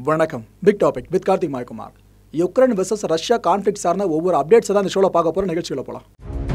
வணக்கம் big topic with Karthik Mayakumar Ukraine versus Russia conflict சார்ந்த ஒவ்வொரு அப்டேட்ஸ் தான் இந்த ஷோவில் பார்க்க போகிற நிகழ்ச்சியில் போகலாம்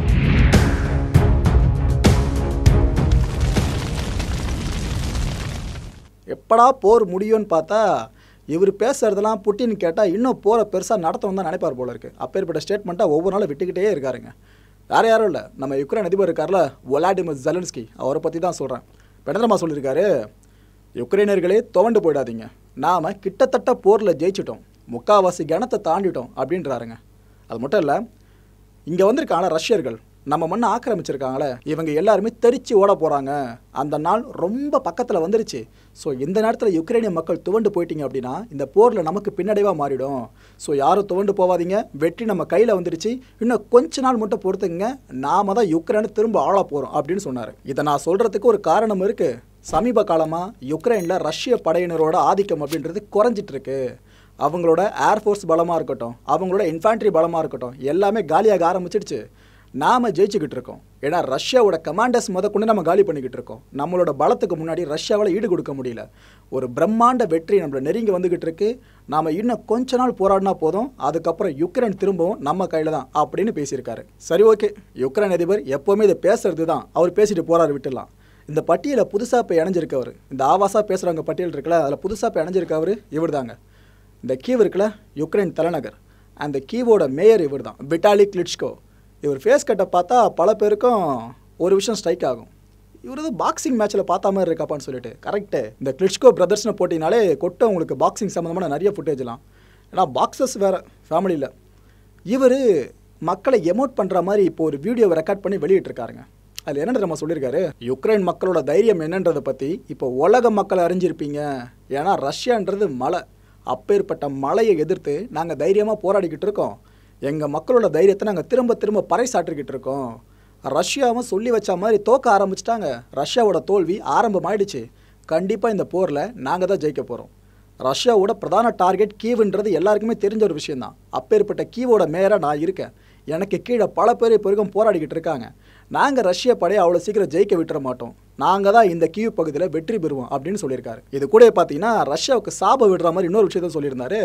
எப்படா போர் முடியும்னு பார்த்தா இவர் பேசுறதெல்லாம் புட்டின்னு கேட்டால் இன்னும் போரை பெருசாக நடத்தணும் தான் நினைப்பார் போல இருக்கு அப்பேற்பட்ட ஸ்டேட்மெண்ட்டாக ஒவ்வொரு நாளும் விட்டுக்கிட்டே இருக்காருங்க வேற யாரும் இல்லை நம்ம யுக்ரைன் அதிபர் இருக்கார்ல ஒலாடிமிர் ஜெலன்ஸ்கி அவரை பற்றி தான் சொல்கிறேன் பெடந்திரமா சொல்லியிருக்காரு யுக்ரைனர்களே துவண்டு போயிடாதீங்க நாம் கிட்டத்தட்ட போரில் ஜெயிச்சிட்டோம் முக்காவாசி கணத்தை தாண்டிட்டோம் அப்படின்றாருங்க அது மட்டும் இல்லை இங்கே வந்திருக்காங்கள ரஷ்யர்கள் நம்ம மண்ணை ஆக்கிரமிச்சிருக்காங்களே இவங்க எல்லாருமே தெரிச்சு ஓட போகிறாங்க அந்த நாள் ரொம்ப பக்கத்தில் வந்துருச்சு ஸோ இந்த நேரத்தில் யுக்ரைனிய மக்கள் துவண்டு போயிட்டீங்க அப்படின்னா இந்த போரில் நமக்கு பின்னடைவாக மாறிடும் ஸோ யாரும் துவண்டு போவாதீங்க வெற்றி நம்ம கையில் வந்துருச்சு இன்னும் கொஞ்ச நாள் மட்டும் பொறுத்துங்க நாம தான் யுக்ரைனை திரும்ப ஆள போகிறோம் அப்படின்னு சொன்னார் இதை நான் சொல்கிறதுக்கு ஒரு காரணம் இருக்குது சமீப காலமாக யுக்ரைனில் ரஷ்ய படையினரோட ஆதிக்கம் அப்படின்றது குறைஞ்சிட்டு இருக்கு அவங்களோட ஏர்ஃபோர்ஸ் பலமாக இருக்கட்டும் அவங்களோட இன்ஃபேண்ட்ரி பலமாக இருக்கட்டும் எல்லாமே காலியாக ஆரம்பிச்சிடுச்சு நாம் ஜெயிச்சுக்கிட்டு இருக்கோம் ஏன்னா ரஷ்யாவோட கமாண்டர்ஸ் முத கொண்டு நம்ம காலி பண்ணிக்கிட்டு இருக்கோம் நம்மளோட பலத்துக்கு முன்னாடி ரஷ்யாவால் ஈடு கொடுக்க முடியல ஒரு பிரம்மாண்ட வெற்றி நம்மளை நெருங்கி வந்துகிட்டு இருக்கு நாம் இன்னும் கொஞ்ச நாள் போராடினா போதும் அதுக்கப்புறம் யுக்ரைன் திரும்பவும் நம்ம கையில் தான் அப்படின்னு பேசியிருக்காரு சரி ஓகே யுக்ரைன் அதிபர் எப்போவுமே இதை பேசுறது தான் அவர் பேசிட்டு போறாரு விட்டுலாம் இந்த பட்டியலில் புதுசாக இப்போ இணைஞ்சிருக்கவர் இந்த ஆவாசா பேசுகிறவங்க பட்டியல் இருக்குல்ல அதில் புதுசாக இப்போ இணைஞ்சிருக்கவர் இவர் தாங்க இந்த கீவ் இருக்குல்ல யுக்ரைன் தலைநகர் அந்த கீவோட மேயர் இவர் தான் விட்டாலி கிளிட்ஸ்கோ இவர் ஃபேஸ் கட்டை பார்த்தா பல பேருக்கும் ஒரு விஷயம் ஸ்ட்ரைக் ஆகும் இவர் வந்து பாக்ஸிங் மேட்ச்சில் பார்த்த மாதிரி இருக்காப்பான்னு சொல்லிட்டு கரெக்டு இந்த கிளிட்ஸ்கோ பிரதர்ஸ்னு போட்டினாலே கொட்ட உங்களுக்கு பாக்ஸிங் சம்மந்தமான நிறைய ஃபுட்டேஜ்லாம் ஏன்னா பாக்ஸஸ் வேறு ஃபேமிலியில் இவர் மக்களை எமோட் பண்ணுற மாதிரி இப்போ ஒரு வீடியோவை ரெக்கார்ட் பண்ணி வெளியிட்டிருக்காருங்க அதில் என்ன நம்ம சொல்லியிருக்காரு யுக்ரைன் மக்களோட தைரியம் என்னன்றதை பற்றி இப்போ உலக மக்கள் அறிஞ்சிருப்பீங்க ஏன்னா ரஷ்யான்றது மலை அப்பேற்பட்ட மலையை எதிர்த்து நாங்கள் தைரியமாக போராடிக்கிட்டு இருக்கோம் எங்கள் மக்களோட தைரியத்தை நாங்கள் திரும்ப திரும்ப பறைசாற்றிக்கிட்டு இருக்கோம் ரஷ்யாவும் சொல்லி வச்ச மாதிரி தோக்க ஆரம்பிச்சிட்டாங்க ரஷ்யாவோட தோல்வி ஆரம்பமாயிடுச்சு கண்டிப்பாக இந்த போரில் நாங்கள் தான் ஜெயிக்க போகிறோம் ரஷ்யாவோட பிரதான டார்கெட் கீவுன்றது எல்லாருக்குமே தெரிஞ்ச ஒரு விஷயந்தான் அப்பேற்பட்ட கீவோட மேயராக நான் இருக்கேன் எனக்கு கீழே பல பேர் இப்போ வரைக்கும் போராடிக்கிட்டு இருக்காங்க நாங்கள் ரஷ்ய படையை அவ்வளோ சீக்கிரம் ஜெயிக்க விட்டுற மாட்டோம் நாங்கள் தான் இந்த கீவ் பகுதியில் வெற்றி பெறுவோம் அப்படின்னு சொல்லியிருக்காரு இது கூட பார்த்தீங்கன்னா ரஷ்யாவுக்கு சாப விடுற மாதிரி இன்னொரு விஷயத்த சொல்லியிருந்தாரு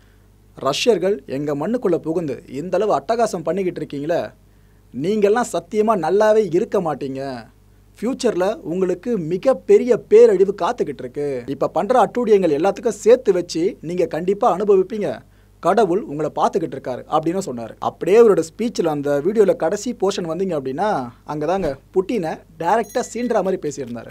ரஷ்யர்கள் எங்கள் மண்ணுக்குள்ளே புகுந்து இந்த அளவு அட்டகாசம் பண்ணிக்கிட்டு இருக்கீங்களே நீங்கள்லாம் சத்தியமாக நல்லாவே இருக்க மாட்டீங்க ஃப்யூச்சரில் உங்களுக்கு மிகப்பெரிய பேரழிவு காத்துக்கிட்டு இருக்கு இப்போ பண்ணுற அட்டூழியங்கள் எல்லாத்துக்கும் சேர்த்து வச்சு நீங்கள் கண்டிப்பாக அனுபவிப்பீங்க கடவுள் உங்களை பார்த்துக்கிட்டு இருக்காரு அப்படின்னு சொன்னார் அப்படியே அவரோட ஸ்பீச்சில் அந்த வீடியோவில் கடைசி போர்ஷன் வந்தீங்க அப்படின்னா அங்கே தாங்க புட்டினை டைரெக்டாக சீன்ற மாதிரி பேசியிருந்தார்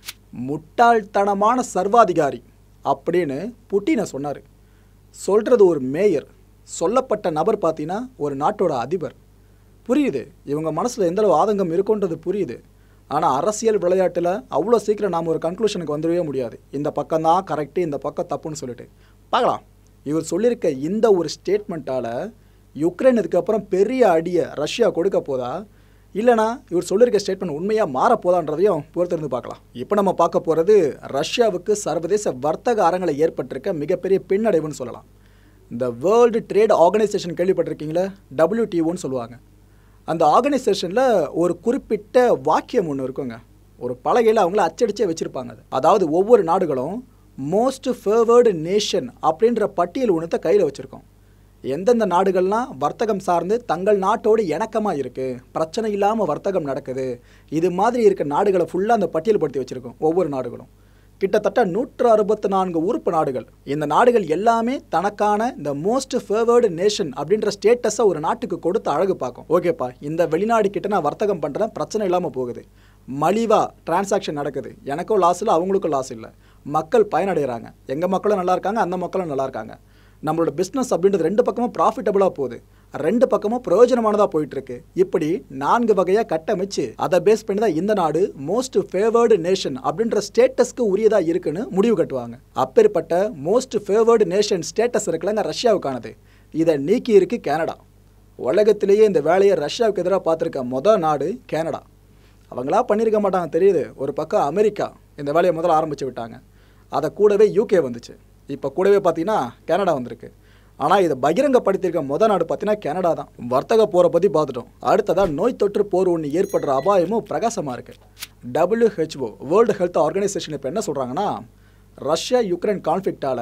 முட்டாள்தனமான சர்வாதிகாரி அப்படின்னு புட்டினை சொன்னார் சொல்கிறது ஒரு மேயர் சொல்லப்பட்ட நபர் பார்த்தீங்கன்னா ஒரு நாட்டோட அதிபர் புரியுது இவங்க மனசில் எந்தளவு ஆதங்கம் இருக்குன்றது புரியுது ஆனால் அரசியல் விளையாட்டில் அவ்வளோ சீக்கிரம் நாம் ஒரு கன்க்ளூஷனுக்கு வந்துடவே முடியாது இந்த பக்கம் தான் கரெக்டு இந்த பக்கம் தப்புன்னு சொல்லிட்டு பார்க்கலாம் இவர் சொல்லியிருக்க இந்த ஒரு ஸ்டேட்மெண்ட்டால் யுக்ரைன் இதுக்கப்புறம் பெரிய அடியை ரஷ்யா கொடுக்க போதா இல்லைனா இவர் சொல்லியிருக்க ஸ்டேட்மெண்ட் உண்மையாக மாறப்போதான்றதையும் பொறுத்திருந்து பார்க்கலாம் இப்போ நம்ம பார்க்க போகிறது ரஷ்யாவுக்கு சர்வதேச வர்த்தக அரங்களை ஏற்பட்டிருக்க மிகப்பெரிய பின்னடைவுன்னு சொல்லலாம் இந்த வேர்ல்டு ட்ரேட் ஆர்கனைசேஷன் கேள்விப்பட்டிருக்கீங்களா டபிள்யூடிஓன்னு சொல்லுவாங்க அந்த ஆர்கனைசேஷனில் ஒரு குறிப்பிட்ட வாக்கியம் ஒன்று இருக்குங்க ஒரு பலகையில் அவங்கள அச்சடிச்சே வச்சுருப்பாங்க அது அதாவது ஒவ்வொரு நாடுகளும் மோஸ்ட் ஃபேவர்டு நேஷன் அப்படின்ற பட்டியல் ஒன்றத்தை கையில் வச்சுருக்கோம் எந்தெந்த நாடுகள்லாம் வர்த்தகம் சார்ந்து தங்கள் நாட்டோடு இணக்கமாக இருக்குது பிரச்சனை இல்லாமல் வர்த்தகம் நடக்குது இது மாதிரி இருக்க நாடுகளை ஃபுல்லாக அந்த பட்டியல் படுத்தி வச்சுருக்கோம் ஒவ்வொரு நாடுகளும் கிட்டத்தட்ட நூற்று அறுபத்தி நான்கு உறுப்பு நாடுகள் இந்த நாடுகள் எல்லாமே தனக்கான இந்த மோஸ்ட் ஃபேவர்டு நேஷன் அப்படின்ற ஸ்டேட்டஸை ஒரு நாட்டுக்கு கொடுத்து அழகு பார்க்கும் ஓகேப்பா இந்த வெளிநாடு கிட்ட நான் வர்த்தகம் பண்ணுறேன் பிரச்சனை இல்லாமல் போகுது மலிவா டிரான்சாக்ஷன் நடக்குது எனக்கும் லாஸ் இல்லை அவங்களுக்கும் லாஸ் இல்லை மக்கள் பயனடைகிறாங்க எங்கள் மக்களும் நல்லா இருக்காங்க அந்த மக்களும் நல்லா இருக்காங்க நம்மளோட பிஸ்னஸ் அப்படின்றது ரெண்டு பக்கமும் ப்ராஃபிட்டபுளாக போகுது ரெண்டு பக்கமும் பிரயோஜனமானதாக போயிட்டு இருக்கு இப்படி நான்கு வகையாக கட்டமைச்சு அதை பேஸ் பண்ணி தான் இந்த நாடு மோஸ்ட் ஃபேவர்டு நேஷன் அப்படின்ற ஸ்டேட்டஸ்க்கு உரியதாக இருக்குன்னு முடிவு கட்டுவாங்க அப்பேற்பட்ட மோஸ்ட் ஃபேவர்டு நேஷன் ஸ்டேட்டஸ் இருக்குல்லங்க ரஷ்யாவுக்கானது இதை நீக்கி இருக்கு கனடா உலகத்திலேயே இந்த வேலையை ரஷ்யாவுக்கு எதிராக பார்த்துருக்க மொதல் நாடு கனடா அவங்களா பண்ணியிருக்க மாட்டாங்க தெரியுது ஒரு பக்கம் அமெரிக்கா இந்த வேலையை முதல்ல ஆரம்பித்து விட்டாங்க அதை கூடவே யூகே வந்துச்சு இப்போ கூடவே பார்த்தீங்கன்னா கனடா வந்திருக்கு ஆனால் இதை பகிரங்கப்படுத்தியிருக்க முத நாடு பார்த்தீங்கன்னா கனடா தான் வர்த்தக போரை பற்றி பார்த்துட்டோம் அடுத்ததாக நோய் தொற்று போர் ஒன்று ஏற்படுற அபாயமும் பிரகாசமாக இருக்குது டபிள்யூஹெச்ஓ வேர்ல்டு ஹெல்த் ஆர்கனைசேஷன் இப்போ என்ன சொல்கிறாங்கன்னா ரஷ்யா யுக்ரைன் கான்ஃப்ளிக்டால்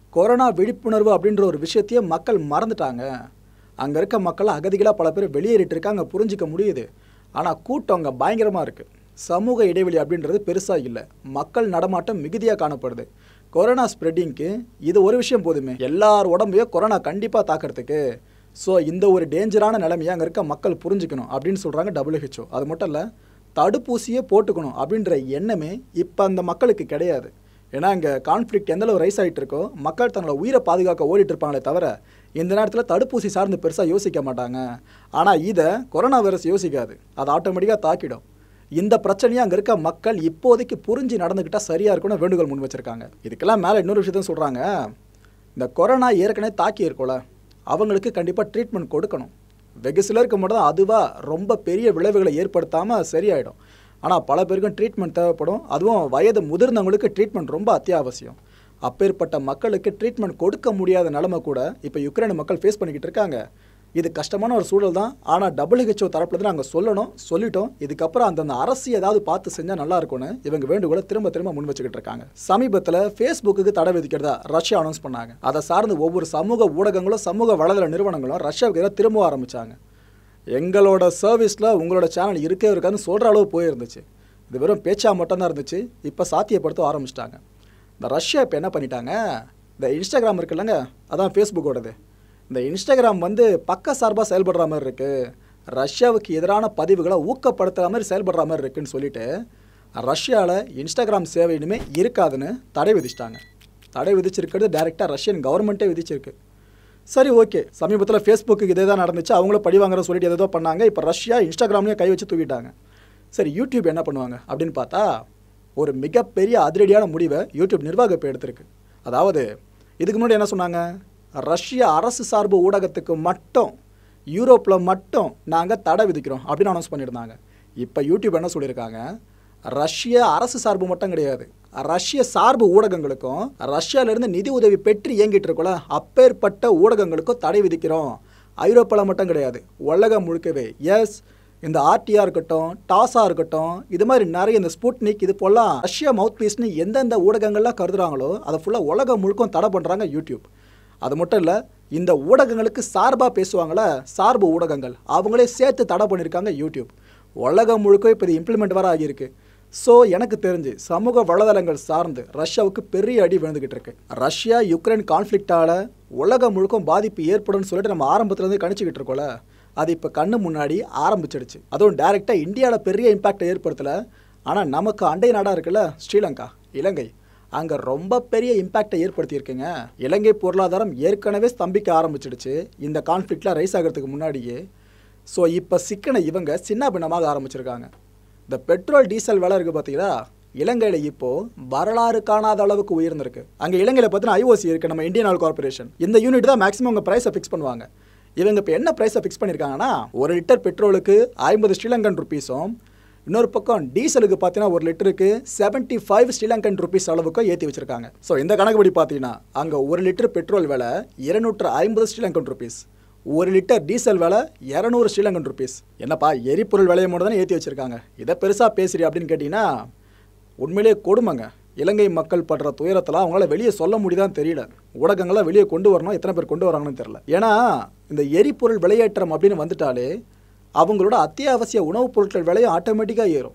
கொரோனா விழிப்புணர்வு அப்படின்ற ஒரு விஷயத்தையே மக்கள் மறந்துட்டாங்க அங்கே இருக்க மக்கள் அகதிகளாக பல பேர் வெளியேறிட்டு இருக்காங்க புரிஞ்சிக்க முடியுது ஆனால் கூட்டம் அங்கே பயங்கரமாக இருக்குது சமூக இடைவெளி அப்படின்றது பெருசாக இல்லை மக்கள் நடமாட்டம் மிகுதியாக காணப்படுது கொரோனா ஸ்ப்ரெட்டிங்க்கு இது ஒரு விஷயம் போதுமே எல்லார் உடம்பையும் கொரோனா கண்டிப்பாக தாக்கிறதுக்கு ஸோ இந்த ஒரு டேஞ்சரான நிலைமையை அங்கே இருக்க மக்கள் புரிஞ்சுக்கணும் அப்படின்னு சொல்கிறாங்க WHO அது மட்டும் இல்லை தடுப்பூசியே போட்டுக்கணும் அப்படின்ற எண்ணமே இப்போ அந்த மக்களுக்கு கிடையாது ஏன்னா இங்கே கான்ஃப்ளிக்ட் எந்த அளவு ரைஸ் ஆகிட்டு இருக்கோ மக்கள் தங்களோட உயிரை பாதுகாக்க ஓடிட்டு இருப்பாங்களே தவிர இந்த நேரத்தில் தடுப்பூசி சார்ந்து பெருசாக யோசிக்க மாட்டாங்க ஆனால் இதை கொரோனா வைரஸ் யோசிக்காது அது ஆட்டோமேட்டிக்காக தாக்கிடும் இந்த பிரச்சனையை அங்கே இருக்க மக்கள் இப்போதைக்கு புரிஞ்சு நடந்துக்கிட்டால் சரியாக இருக்கும்னு வேண்டுகோள் முன் வச்சிருக்காங்க இதுக்கெல்லாம் மேலே இன்னொரு விஷயத்தையும் சொல்கிறாங்க இந்த கொரோனா ஏற்கனவே தாக்கி இருக்கோல அவங்களுக்கு கண்டிப்பாக ட்ரீட்மெண்ட் கொடுக்கணும் வெகு சிலருக்கு மட்டும் தான் அதுவாக ரொம்ப பெரிய விளைவுகளை ஏற்படுத்தாமல் சரியாயிடும் ஆனால் பல பேருக்கும் ட்ரீட்மெண்ட் தேவைப்படும் அதுவும் வயது முதிர்ந்தவங்களுக்கு ட்ரீட்மெண்ட் ரொம்ப அத்தியாவசியம் அப்பேற்பட்ட மக்களுக்கு ட்ரீட்மெண்ட் கொடுக்க முடியாத நிலைமை கூட இப்போ யுக்ரைன் மக்கள் ஃபேஸ் பண்ணிக்கிட்டு இருக்காங்க இது கஷ்டமான ஒரு சூழல் தான் ஆனால் WHO தரப்புல தான் நாங்கள் சொல்லணும் சொல்லிட்டோம் இதுக்கப்புறம் அந்தந்த அரசு ஏதாவது பார்த்து செஞ்சால் நல்லா இருக்கும்னு இவங்க வேண்டுகோளை திரும்ப திரும்ப முன் வச்சுக்கிட்டு இருக்காங்க சமீபத்தில் ஃபேஸ்புக்கு தடை விதிக்கிறதா ரஷ்யா அனௌன்ஸ் பண்ணாங்க அதை சார்ந்து ஒவ்வொரு சமூக ஊடகங்களும் சமூக வலைதள நிறுவனங்களும் ரஷ்யாவுக்கு எதிராக திரும்ப ஆரம்பிச்சாங்க எங்களோட சர்வீஸில் உங்களோட சேனல் இருக்கே இருக்காதுன்னு சொல்கிற அளவு போயிருந்துச்சு இது வெறும் பேச்சா மட்டும்தான் இருந்துச்சு இப்போ சாத்தியப்படுத்த ஆரம்பிச்சிட்டாங்க இந்த ரஷ்யா இப்போ என்ன பண்ணிட்டாங்க இந்த இன்ஸ்டாகிராம் இருக்குல்லங்க அதான் ஃபேஸ்புக்கோடது இந்த இன்ஸ்டாகிராம் வந்து பக்க சார்பாக செயல்படுற மாதிரி இருக்குது ரஷ்யாவுக்கு எதிரான பதிவுகளை ஊக்கப்படுத்துகிற மாதிரி செயல்படுற மாதிரி இருக்குன்னு சொல்லிட்டு ரஷ்யாவில் இன்ஸ்டாகிராம் சேவை இனிமேல் இருக்காதுன்னு தடை விதிச்சிட்டாங்க தடை விதிச்சிருக்கிறது டைரெக்டாக ரஷ்யன் கவர்மெண்ட்டே விதிச்சிருக்கு சரி ஓகே சமீபத்தில் ஃபேஸ்புக்கு இதே தான் நடந்துச்சு அவங்களும் பழி வாங்குற சொல்லிட்டு ஏதோ பண்ணாங்க இப்போ ரஷ்யா இன்ஸ்டாகிராம்லேயும் கை வச்சு தூக்கிட்டாங்க சரி யூடியூப் என்ன பண்ணுவாங்க அப்படின்னு பார்த்தா ஒரு மிகப்பெரிய அதிரடியான முடிவை யூடியூப் நிர்வாகம் இப்போ எடுத்திருக்கு அதாவது இதுக்கு முன்னாடி என்ன சொன்னாங்க ரஷ்ய அரசு சார்பு ஊடகத்துக்கு மட்டும் யூரோப்பில் மட்டும் நாங்கள் தடை விதிக்கிறோம் அப்படின்னு அனௌன்ஸ் பண்ணியிருந்தாங்க இப்போ யூடியூப் என்ன சொல்லியிருக்காங்க ரஷ்ய அரசு சார்பு மட்டும் கிடையாது ரஷ்ய சார்பு ஊடகங்களுக்கும் ரஷ்யாவிலேருந்து நிதி உதவி பெற்று இயங்கிட்டு இருக்கோல அப்பேற்பட்ட ஊடகங்களுக்கும் தடை விதிக்கிறோம் ஐரோப்பாவில் மட்டும் கிடையாது உலகம் முழுக்கவே எஸ் இந்த ஆர்டிஆர் இருக்கட்டும் டாஸா இருக்கட்டும் இது மாதிரி நிறைய இந்த ஸ்புட்னிக் இது போலாம் ரஷ்யா மவுத் பீஸ்னு எந்தெந்த ஊடகங்கள்லாம் கருதுறாங்களோ அதை ஃபுல்லாக உலகம் முழுக்கும் தடை பண்ணுறாங்க யூடியூப் அது மட்டும் இல்லை இந்த ஊடகங்களுக்கு சார்பாக பேசுவாங்களே சார்பு ஊடகங்கள் அவங்களே சேர்த்து தடை பண்ணியிருக்காங்க யூடியூப் உலகம் முழுக்க இப்போ இது இம்ப்ளிமெண்ட் வர ஆகியிருக்கு ஸோ எனக்கு தெரிஞ்சு சமூக வலைதளங்கள் சார்ந்து ரஷ்யாவுக்கு பெரிய அடி விழுந்துகிட்டு இருக்கு ரஷ்யா யுக்ரைன் கான்ஃப்ளிக்டால உலகம் முழுக்கும் பாதிப்பு ஏற்படும்னு சொல்லிட்டு நம்ம ஆரம்பத்துலேருந்து கணிச்சுக்கிட்டு இருக்கோம்ல அது இப்போ கண்ணு முன்னாடி ஆரம்பிச்சிடுச்சு அதுவும் டைரெக்டாக இந்தியாவில் பெரிய இம்பாக்டை ஏற்படுத்தலை ஆனால் நமக்கு அண்டை நாடாக இருக்குல்ல ஸ்ரீலங்கா இலங்கை அங்கே ரொம்ப பெரிய இம்பேக்டை ஏற்படுத்தியிருக்குங்க இலங்கை பொருளாதாரம் ஏற்கனவே ஸ்தம்பிக்க ஆரம்பிச்சிடுச்சு இந்த கான்ஃப்ளிக்ட்லாம் ரைஸ் ஆகிறதுக்கு முன்னாடியே ஸோ இப்போ சிக்கனை இவங்க சின்ன பின்னமாக ஆரம்பிச்சிருக்காங்க இந்த பெட்ரோல் டீசல் விலை இருக்குது பார்த்தீங்களா இலங்கையில் இப்போ வரலாறு காணாத அளவுக்கு உயர்ந்திருக்கு அங்கே இலங்கையில் பார்த்தீங்கன்னா ஐஓசி இருக்குது நம்ம இந்தியன் ஆயில் கார்பரேஷன் இந்த யூனிட் தான் மேக்ஸிமம் உங்கள் ப்ரைஸை ஃபிக்ஸ் பண்ணுவாங்க இவங்க இப்போ என்ன ப்ரைஸை ஃபிக்ஸ் பண்ணியிருக்காங்கன்னா ஒரு லிட்டர் பெட்ரோலுக்கு ஐம்பது ஸ்ரீலங்கன் ருபீஸும் இன்னொரு பக்கம் டீசலுக்கு பார்த்தீங்கன்னா ஒரு லிட்டருக்கு செவன்ட்டி ஃபைவ் ஸ்ரீலங்கன் ருபீஸ் அளவுக்கு ஏற்றி வச்சிருக்காங்க ஸோ இந்த கணக்குப்படி பார்த்தீங்கன்னா அங்கே ஒரு லிட்டர் பெட்ரோல் விலை இருநூற்று ஐம்பது ஸ்ரீலங்கன் ருபீஸ் ஒரு லிட்டர் டீசல் விலை இரநூறு ஸ்ரீலங்கன் ருபீஸ் என்னப்பா எரிபொருள் விலையை மட்டும் தானே ஏற்றி வச்சிருக்காங்க இதை பெருசாக பேசுறீ அப்படின்னு கேட்டிங்கன்னா உண்மையிலேயே கொடுமைங்க இலங்கை மக்கள் படுற துயரத்தில் அவங்களால வெளியே சொல்ல முடியுதான்னு தெரியல ஊடகங்களை வெளியே கொண்டு வரணும் எத்தனை பேர் கொண்டு வராங்கன்னு தெரியல ஏன்னா இந்த எரிபொருள் விலையேற்றம் அப்படின்னு வந்துட்டாலே அவங்களோட அத்தியாவசிய உணவுப் பொருட்கள் விலையும் ஆட்டோமேட்டிக்காக ஏறும்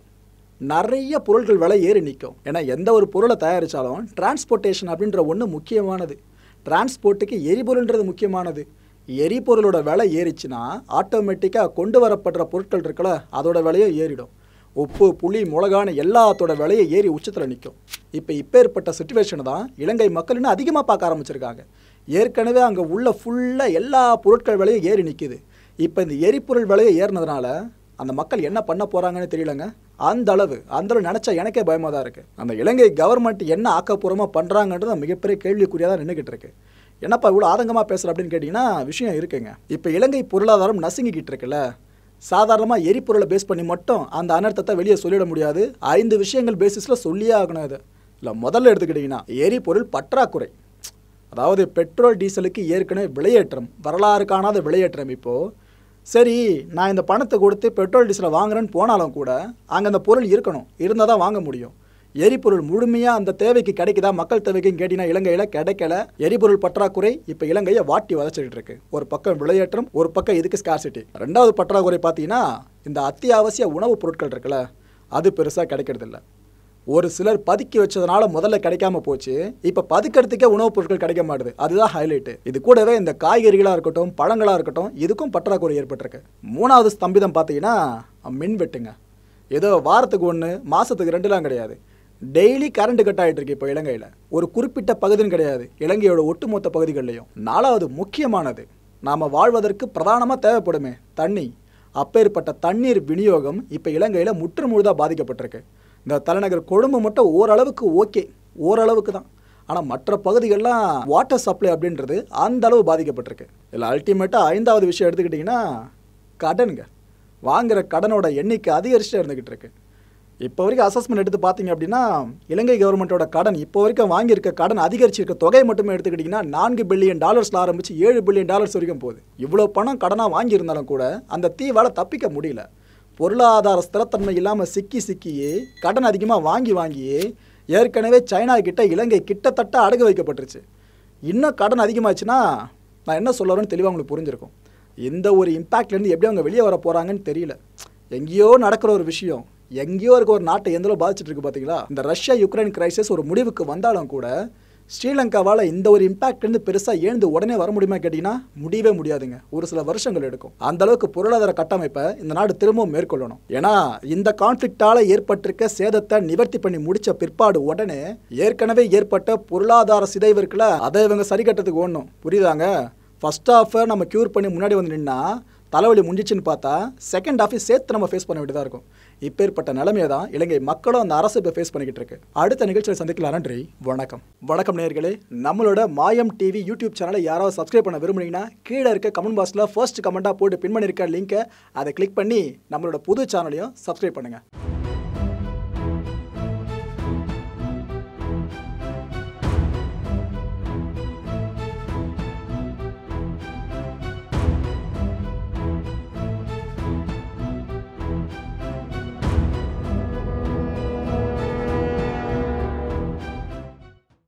நிறைய பொருட்கள் விலை ஏறி நிற்கும் ஏன்னா எந்த ஒரு பொருளை தயாரித்தாலும் டிரான்ஸ்போர்ட்டேஷன் அப்படின்ற ஒன்று முக்கியமானது டிரான்ஸ்போர்ட்டுக்கு எரிபொருள்ன்றது முக்கியமானது எரிபொருளோட விலை ஏறிச்சுன்னா ஆட்டோமேட்டிக்காக கொண்டு வரப்படுற பொருட்கள் இருக்கல அதோட விலையும் ஏறிடும் உப்பு புளி மிளகான எல்லாத்தோட விலையை ஏறி உச்சத்தில் நிற்கும் இப்போ இப்பேற்பட்ட சுச்சுவேஷனை தான் இலங்கை மக்கள் இன்னும் அதிகமாக பார்க்க ஆரம்பிச்சிருக்காங்க ஏற்கனவே அங்கே உள்ள ஃபுல்லாக எல்லா பொருட்கள் விலையும் ஏறி நிற்கிது இப்போ இந்த எரிபொருள் விலையை ஏறினதுனால அந்த மக்கள் என்ன பண்ண போகிறாங்கன்னு தெரியலங்க அந்த அளவு அந்த அளவு நினச்சா எனக்கே பயமாக தான் இருக்குது அந்த இலங்கை கவர்மெண்ட் என்ன ஆக்கப்பூர்வமாக பண்ணுறாங்கன்றது மிகப்பெரிய கேள்விக்குறியாக தான் நின்றுக்கிட்டு இருக்கு என்னப்பா இவ்வளோ ஆதங்கமாக பேசுகிற அப்படின்னு கேட்டிங்கன்னா விஷயம் இருக்குங்க இப்போ இலங்கை பொருளாதாரம் நசுங்கிக்கிட்டு இருக்குல்ல சாதாரணமாக எரிபொருளை பேஸ் பண்ணி மட்டும் அந்த அனர்த்தத்தை வெளியே சொல்லிட முடியாது ஐந்து விஷயங்கள் பேசிஸில் சொல்லியே ஆகணும் இது இல்லை முதல்ல எடுத்துக்கிட்டிங்கன்னா எரிபொருள் பற்றாக்குறை அதாவது பெட்ரோல் டீசலுக்கு ஏற்கனவே விலையேற்றம் வரலாறு காணாத விலையேற்றம் இப்போது சரி நான் இந்த பணத்தை கொடுத்து பெட்ரோல் டீசலை வாங்குறேன்னு போனாலும் கூட அங்கே அந்த பொருள் இருக்கணும் இருந்தால் தான் வாங்க முடியும் எரிபொருள் முழுமையாக அந்த தேவைக்கு கிடைக்குதா மக்கள் தேவைக்கும் கேட்டினா இலங்கையில் கிடைக்கல எரிபொருள் பற்றாக்குறை இப்போ இலங்கையை வாட்டி வதச்சிட்டு இருக்கு ஒரு பக்கம் விளையாட்டம் ஒரு பக்கம் இதுக்கு ஸ்கார்சிட்டி ரெண்டாவது பற்றாக்குறை பார்த்தீங்கன்னா இந்த அத்தியாவசிய உணவுப் பொருட்கள் இருக்குல்ல அது பெருசாக கிடைக்கிறதில்ல ஒரு சிலர் பதுக்கி வச்சதுனால முதல்ல கிடைக்காம போச்சு இப்போ பதுக்கிறதுக்கே உணவுப் பொருட்கள் கிடைக்க மாட்டுது அதுதான் ஹைலைட்டு இது கூடவே இந்த காய்கறிகளாக இருக்கட்டும் பழங்களாக இருக்கட்டும் இதுக்கும் பற்றாக்குறை ஏற்பட்டிருக்கு மூணாவது ஸ்தம்பிதம் பார்த்தீங்கன்னா மின் வெட்டுங்க ஏதோ வாரத்துக்கு ஒன்று மாதத்துக்கு ரெண்டுலாம் கிடையாது டெய்லி கரண்ட் கட் ஆகிட்டு இருக்கு இப்போ இலங்கையில் ஒரு குறிப்பிட்ட பகுதின்னு கிடையாது இலங்கையோட ஒட்டுமொத்த பகுதிகள்லையும் நாலாவது முக்கியமானது நாம் வாழ்வதற்கு பிரதானமாக தேவைப்படுமே தண்ணி அப்பேற்பட்ட தண்ணீர் விநியோகம் இப்போ இலங்கையில் முற்று முழுதாக பாதிக்கப்பட்டிருக்கு இந்த தலைநகர் கொழும்பு மட்டும் ஓரளவுக்கு ஓகே ஓரளவுக்கு தான் ஆனால் மற்ற பகுதிகள்லாம் வாட்டர் சப்ளை அப்படின்றது அந்த அளவு பாதிக்கப்பட்டிருக்கு இதில் அல்டிமேட்டாக ஐந்தாவது விஷயம் எடுத்துக்கிட்டிங்கன்னா கடனுங்க வாங்குற கடனோட எண்ணிக்கை அதிகரிச்சுட்டே இருந்துக்கிட்டு இருக்கு இப்போ வரைக்கும் அசஸ்மெண்ட் எடுத்து பார்த்தீங்க அப்படின்னா இலங்கை கவர்மெண்ட்டோட கடன் இப்போ வரைக்கும் வாங்கியிருக்க கடன் அதிகரிச்சிருக்க தொகை மட்டுமே எடுத்துக்கிட்டிங்கன்னா நான்கு பில்லியன் டாலர்ஸில் ஆரம்பித்து ஏழு பில்லியன் டாலர்ஸ் வரைக்கும் போகுது இவ்வளோ பணம் கடனாக வாங்கியிருந்தாலும் கூட அந்த தீவால் தப்பிக்க முடியல பொருளாதார ஸ்திரத்தன்மை இல்லாமல் சிக்கி சிக்கியே கடன் அதிகமாக வாங்கி வாங்கியே ஏற்கனவே சைனா கிட்ட இலங்கை கிட்டத்தட்ட அடகு வைக்கப்பட்டுருச்சு இன்னும் கடன் அதிகமாச்சுன்னா நான் என்ன சொல்ல வரேன்னு தெளிவாக உங்களுக்கு புரிஞ்சிருக்கும் இந்த ஒரு இம்பேக்ட்லேருந்து எப்படி அவங்க வெளியே வர போகிறாங்கன்னு தெரியல எங்கேயோ நடக்கிற ஒரு விஷயம் எங்கேயோ இருக்க ஒரு நாட்டை எந்த அளவு பாதிச்சிட்டு இருக்கு பார்த்தீங்களா இந்த ரஷ்யா யுக்ரைன் கிரைசிஸ் ஒரு முடிவுக்கு வந்தாலும் கூட ஸ்ரீலங்காவால் இந்த ஒரு இம்பேக்ட்லேருந்து பெருசாக எழுந்து உடனே வர முடியுமா கேட்டிங்கன்னா முடியவே முடியாதுங்க ஒரு சில வருஷங்கள் எடுக்கும் அந்த அளவுக்கு பொருளாதார கட்டமைப்பை இந்த நாடு திரும்பவும் மேற்கொள்ளணும் ஏன்னா இந்த கான்ஃப்ளிக்டால ஏற்பட்டிருக்க சேதத்தை நிவர்த்தி பண்ணி முடிச்ச பிற்பாடு உடனே ஏற்கனவே ஏற்பட்ட பொருளாதார சிதைவு இருக்குல்ல அதை இவங்க சரி கட்டுறதுக்கு ஓடணும் புரியுதாங்க ஃபர்ஸ்ட் ஹாஃபை நம்ம க்யூர் பண்ணி முன்னாடி வந்து நின்னா தலைவலி முடிஞ்சிச்சுன்னு பார்த்தா செகண்ட் ஹாஃபை சேர்த்து நம்ம ஃபேஸ் பண்ண வேண்டியதாக இருக்கும் இப்பேற்பட்ட நிலைமையை தான் இலங்கை மக்களும் அந்த அரசு இப்போ ஃபேஸ் பண்ணிக்கிட்டு இருக்கு அடுத்த நிகழ்ச்சியில் சந்திக்கலாம் நன்றி வணக்கம் வணக்கம் நேர்களே நம்மளோட மாயம் டிவி யூடியூப் சேனலை யாராவது சப்ஸ்கிரைப் பண்ண விரும்புனீங்கன்னா கீழே இருக்க கமெண்ட் பாக்ஸில் ஃபர்ஸ்ட் கமெண்ட்டாக போட்டு பின் பண்ணியிருக்க லிங்கை அதை கிளிக் பண்ணி நம்மளோட புது சேனலையும் சப்ஸ்கிரைப் பண்ணுங்கள்